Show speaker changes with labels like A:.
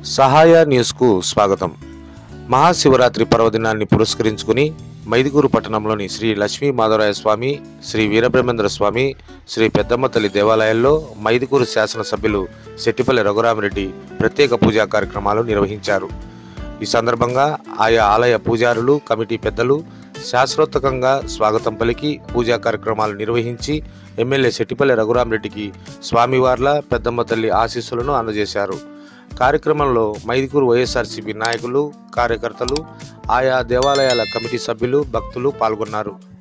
A: సహాయ న్యూస్కు స్వాగతం మహాశివరాత్రి పర్వదినాన్ని పురస్కరించుకుని మైదుగూరు పట్టణంలోని శ్రీ లక్ష్మీ మాధవరాయ స్వామి శ్రీ వీరబ్రహ్మేంద్ర స్వామి శ్రీ పెద్దమ్మ తల్లి దేవాలయాల్లో మైదుగూరు శాసనసభ్యులు శెట్టిపల్లి రఘురామరెడ్డి ప్రత్యేక పూజా కార్యక్రమాలు నిర్వహించారు ఈ సందర్భంగా ఆయా ఆలయ పూజారులు కమిటీ పెద్దలు శాస్త్రోత్తకంగా స్వాగతం పలికి పూజా కార్యక్రమాలు నిర్వహించి ఎమ్మెల్యే శెట్టిపల్లి రఘురామరెడ్డికి స్వామివార్ల పెద్దమ్మ తల్లి ఆశీస్సులను అందజేశారు కార్యక్రమంలో మైదుకూరు వైఎస్ఆర్సీపీ నాయకులు కార్యకర్తలు ఆయా దేవాలయాల కమిటీ సభ్యులు భక్తులు పాల్గొన్నారు